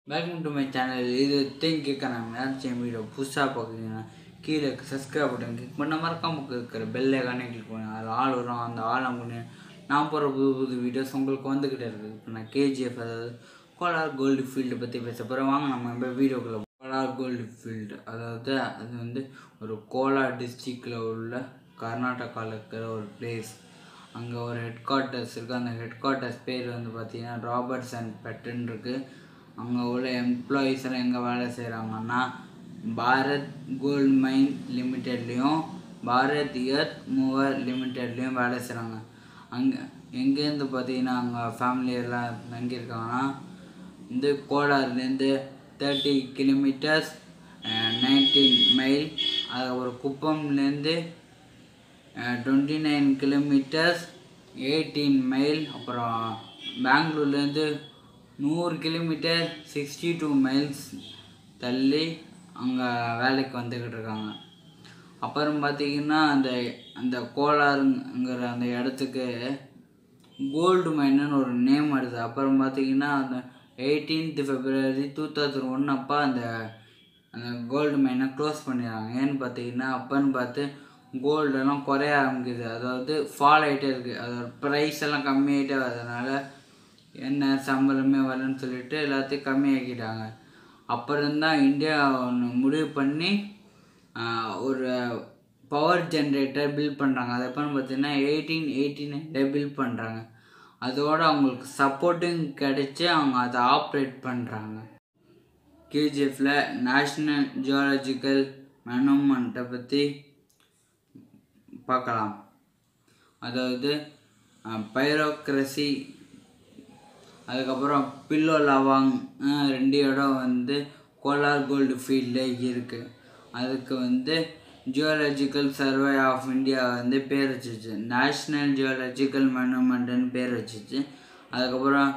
welcome to my channel இது think கேட்க நான் மேட்ச் வீடியோ புதுசாக பார்க்குறீங்கன்னா கீழே சப்ஸ்கிரைப் பட்டன் கிளிக் பண்ண மறக்காம இருக்கிற பெல் ஐக்கானே கிளிக் பண்ணி அதில் ஆள் வரும் அந்த ஆள் அவங்க நான் போகிற புது புது வீடியோஸ் உங்களுக்கு வந்துக்கிட்டே இருக்குது இப்போ நான் கேஜிஎஃப் அதாவது கோலார் கோல்டு ஃபீல்டு பற்றி பேச போகிறேன் வாங்க நம்ம இப்போ வீடியோக்குள்ள கோலார் கோல்டு ஃபீல்டு அதாவது அது வந்து ஒரு கோலார் டிஸ்ட்ரிக்டில் உள்ள கர்நாடகாவில் இருக்கிற ஒரு பிளேஸ் அங்கே ஒரு ஹெட் குவார்ட்டர்ஸ் இருக்குது அந்த ஹெட் குவார்ட்டர்ஸ் பேர் வந்து பார்த்தீங்கன்னா ராபர்ட்ஸ் அண்ட் பெட்டன் இருக்குது அங்கே உள்ள எம்ப்ளாயீஸ் எல்லாம் எங்கே வேலை செய்கிறாங்கன்னா பாரத் கோல்ட் மைன் லிமிட்டெட்லேயும் பாரத் எர்த் மூவர் லிமிட்டெட்லேயும் வேலை செய்கிறாங்க அங்கே எங்கேருந்து பார்த்தீங்கன்னா அங்கே ஃபேமிலி எல்லாம் தங்கியிருக்காங்கன்னா இந்த கோலார்லேருந்து தேர்ட்டி கிலோமீட்டர்ஸ் நைன்டீன் மைல் அது ஒரு குப்பம்லேருந்து twenty nine kilometres eighteen mile அப்புறம் பெங்களூர்லேருந்து நூறு கிலோமீட்டர் சிக்ஸ்டி டூ மைல்ஸ் தள்ளி அங்கே வேலைக்கு வந்துக்கிட்டு இருக்காங்க அப்புறம் பார்த்தீங்கன்னா அந்த அந்த கோலாருங்கிற அந்த இடத்துக்கு கோல்டு மைனுன்னு ஒரு நேம் வருது அப்புறம் பார்த்தீங்கன்னா அந்த eighteenth February two thousand one அப்போ அந்த அந்த கோல்டு மைனை க்ளோஸ் பண்ணிடுறாங்க ஏன்னு பார்த்தீங்கன்னா அப்போன்னு பார்த்து கோல்டெல்லாம் குறைய ஆரம்பிக்குது அதாவது ஃபால் ஆகிட்டே இருக்குது அதோட ப்ரைஸ் எல்லாம் கம்மியாகிட்டே வரதுனால என்ன சம்பளமே வரலன்னு சொல்லிட்டு எல்லாத்தையும் கம்மியாக்கிட்டாங்க அப்புறம் தான் இந்தியா ஒன்று முடிவு பண்ணி ஆஹ், ஒரு பவர் ஜென்ரேட்டர் பில்ட் பண்ணுறாங்க அது எப்போன்னு பார்த்தீங்கன்னா எயிட்டீன் எயிட்டி நைனில் பில்ட் பண்ணுறாங்க அதோட அவங்களுக்கு சப்போர்ட்டும் கிடைச்சி அவங்க அதை ஆப்ரேட் பண்ணுறாங்க கேஜிஎஃப்பில் நேஷ்னல் ஜியாலஜிக்கல் மெனோமெண்ட்டை பற்றி பார்க்கலாம் அதாவது பைரோக்ரஸி அதுக்கப்புறம் பில்லோ லவாங் அஹ், ரெண்டு இடம் வந்து கோலார் கோல்டு ஃபீல்டில் இருக்குது அதுக்கு வந்து ஜியாலஜிக்கல் சர்வே ஆஃப் இந்தியா வந்து பேர் வச்சுச்சு நேஷ்னல் ஜியாலஜிக்கல் மனுமெண்ட்டுன்னு பேர் வச்சுச்சு அதுக்கப்புறம்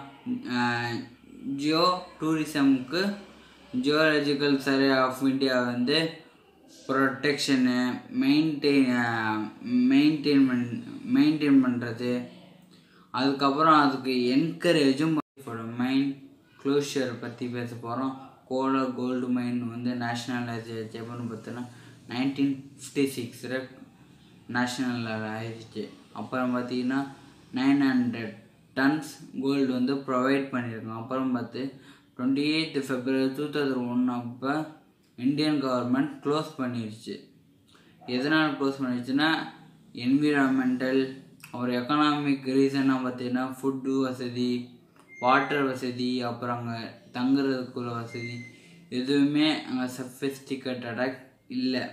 ஜியோ டூரிசம்க்கு ஜியாலஜிக்கல் சர்வே ஆஃப் இந்தியா வந்து ப்ரொடெக்ஷனு மெயின்டைன் மெயின்டைன் பண் மெயின்டைன் பண்ணுறது அதுக்கப்புறம் அதுக்கு என்கரேஜும் மைன் க்ளோஷர் பற்றி பேச போகிறோம் கோலர் கோல்டு மைன் வந்து நேஷ்னலைசேஷன் எப்போன்னு பார்த்தோன்னா நைன்டீன் ஃபிஃப்டி சிக்ஸில் நேஷ்னல் ஆயிடுச்சு அப்புறம் பார்த்தீங்கன்னா நைன் ஹண்ட்ரட் டன்ஸ் கோல்டு வந்து ப்ரொவைட் பண்ணியிருக்கோம் அப்புறம் பார்த்து twenty eighth February two thousand one அப்போ இந்தியன் கவர்மெண்ட் க்ளோஸ் பண்ணிடுச்சு எதனால் க்ளோஸ் பண்ணிடுச்சுன்னா என்விரான்மெண்டல் ஒரு எக்கனாமிக் ரீசனாக பார்த்தீங்கன்னா ஃபுட்டு வசதி வாட்டர் வசதி அப்புறம் அங்கே தங்குறதுக்குள்ள வசதி எதுவுமே அங்கே சஃபிஸ்டிகேட்டடாக இல்லை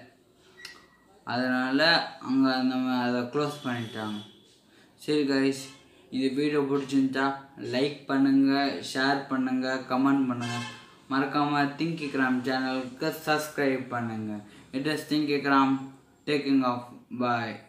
அதனால் அங்கே அந்த ம- அதை க்ளோஸ் பண்ணிட்டாங்க சரி கைஸ் இந்த வீடியோ பிடிச்சிருந்தா லைக் பண்ணுங்கள் ஷேர் பண்ணுங்கள் கமெண்ட் பண்ணுங்கள் மறக்காமல் திங்க் கிராம் சேனலுக்கு சப்ஸ்கிரைப் பண்ணுங்கள் it is think gram taking off bye